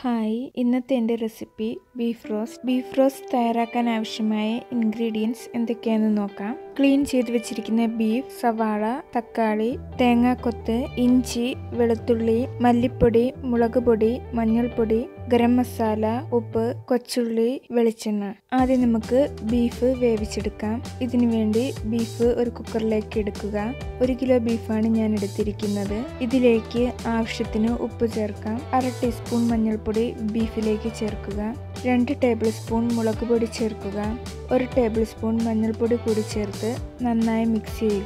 hi ഇന്നത്തെ എൻ്റെ recipe beef roast beef roast തയ്യാറാക്കാൻ ആവശ്യമായ ഇൻഗ്രീഡിയൻസ് എന്തൊക്കെയാണെന്ന് നോക്കാം ക്ലീൻ ചെയ്ത് വെച്ചിരിക്കുന്ന ബീഫ് സവാള തക്കാളി തേങ്ങാക്കൊത്ത് ഇഞ്ചി വെളുത്തുള്ളി മല്ലിപ്പൊടി മുളക് പൊടി മഞ്ഞൾപ്പൊടി ഗരം മസാല ഉപ്പ് കൊച്ചുള്ളി വെളിച്ചെണ്ണ ആദ്യം നമുക്ക് ബീഫ് വേവിച്ചെടുക്കാം ഇതിനു വേണ്ടി ബീഫ് ഒരു കുക്കറിലേക്ക് എടുക്കുക ഒരു കിലോ ബീഫാണ് ഞാൻ എടുത്തിരിക്കുന്നത് ഇതിലേക്ക് ആവശ്യത്തിന് ഉപ്പ് ചേർക്കാം അര ടീസ്പൂൺ മഞ്ഞൾപ്പൊടി ബീഫിലേക്ക് ചേർക്കുക രണ്ട് ടേബിൾ സ്പൂൺ മുളക് പൊടി ചേർക്കുക ഒരു ടേബിൾ സ്പൂൺ മഞ്ഞൾപ്പൊടി കൂടി ചേർത്ത് നന്നായി മിക്സ് ചെയ്യുക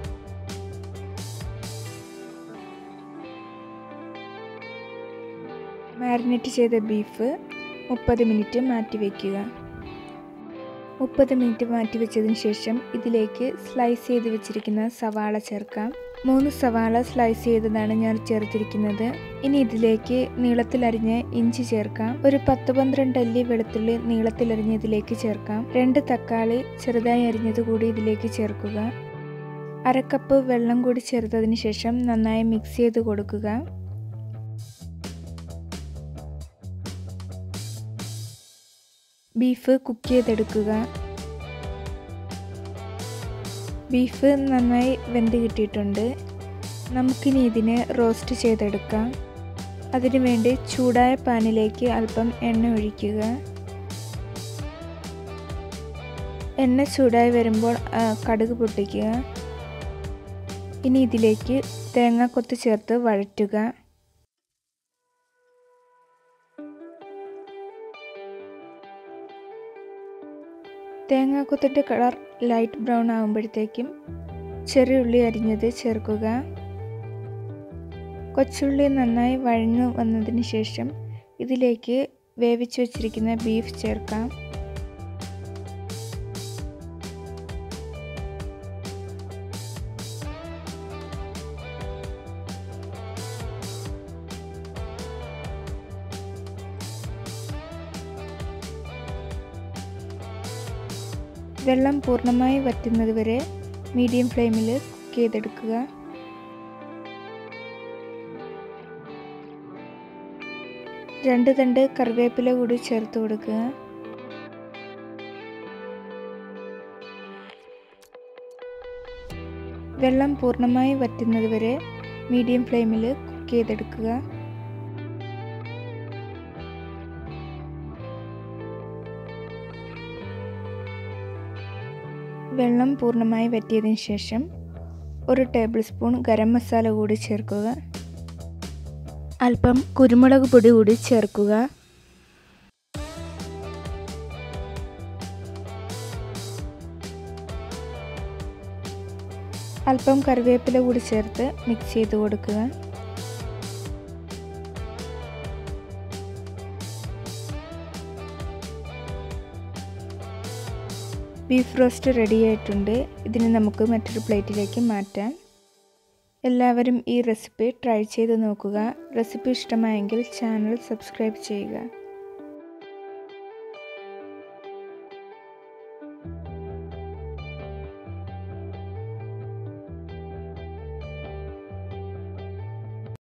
മാരിനേറ്റ് ചെയ്ത ബീഫ് മുപ്പത് മിനിറ്റ് മാറ്റി വയ്ക്കുക മുപ്പത് മിനിറ്റ് മാറ്റി വെച്ചതിന് ശേഷം ഇതിലേക്ക് സ്ലൈസ് ചെയ്ത് വെച്ചിരിക്കുന്ന സവാള ചേർക്കാം മൂന്ന് സവാള സ്ലൈസ് ചെയ്തതാണ് ഞാൻ ചേർത്തിരിക്കുന്നത് ഇനി ഇതിലേക്ക് നീളത്തിലരിഞ്ഞ് ഇഞ്ചി ചേർക്കാം ഒരു പത്ത് പന്ത്രണ്ട് അല്ലി വെളുത്തുള്ളി നീളത്തിലരിഞ്ഞ് ഇതിലേക്ക് ചേർക്കാം രണ്ട് തക്കാളി ചെറുതായി അരിഞ്ഞത് കൂടി ഇതിലേക്ക് ചേർക്കുക അരക്കപ്പ് വെള്ളം കൂടി ചേർത്തതിന് ശേഷം നന്നായി മിക്സ് ചെയ്ത് കൊടുക്കുക ബീഫ് കുക്ക് ചെയ്തെടുക്കുക ബീഫ് നന്നായി വെന്ത് കിട്ടിയിട്ടുണ്ട് നമുക്കിനി ഇതിനെ റോസ്റ്റ് ചെയ്തെടുക്കാം അതിനുവേണ്ടി ചൂടായ പാനിലേക്ക് അല്പം എണ്ണ ഒഴിക്കുക എണ്ണ ചൂടായി വരുമ്പോൾ കടുക് പൊട്ടിക്കുക ഇനി ഇതിലേക്ക് തേങ്ങാക്കൊത്ത് ചേർത്ത് വഴറ്റുക തേങ്ങാക്കൊത്തിൻ്റെ കളർ ലൈറ്റ് ബ്രൗൺ ആകുമ്പോഴത്തേക്കും ചെറിയ ഉള്ളി അരിഞ്ഞത് ചേർക്കുക കൊച്ചുള്ളി നന്നായി വഴഞ്ഞു വന്നതിന് ശേഷം ഇതിലേക്ക് വേവിച്ച് വെച്ചിരിക്കുന്ന ബീഫ് ചേർക്കാം വെള്ളം പൂർണ്ണമായി വറ്റുന്നത് വരെ മീഡിയം ഫ്ലെയിമിൽ കുക്ക് ചെയ്തെടുക്കുക രണ്ട് തണ്ട് കറിവേപ്പില കൂടി ചേർത്ത് കൊടുക്കുക വെള്ളം പൂർണ്ണമായി വറ്റുന്നത് വരെ മീഡിയം ഫ്ലെയിമിൽ കുക്ക് ചെയ്തെടുക്കുക വെള്ളം പൂർണ്ണമായി വറ്റിയതിന് ശേഷം ഒരു ടേബിൾ സ്പൂൺ ഗരം മസാല കൂടി ചേർക്കുക അല്പം കുരുമുളക് പൊടി കൂടി ചേർക്കുക അല്പം കറിവേപ്പില കൂടി ചേർത്ത് മിക്സ് ചെയ്ത് കൊടുക്കുക ബീഫ് റോസ്റ്റ് റെഡി ആയിട്ടുണ്ട് ഇതിന് നമുക്ക് മറ്റൊരു പ്ലേറ്റിലേക്ക് മാറ്റാം എല്ലാവരും ഈ റെസിപ്പി ട്രൈ ചെയ്ത് നോക്കുക റെസിപ്പി ഇഷ്ടമായെങ്കിൽ ചാനൽ സബ്സ്ക്രൈബ് ചെയ്യുക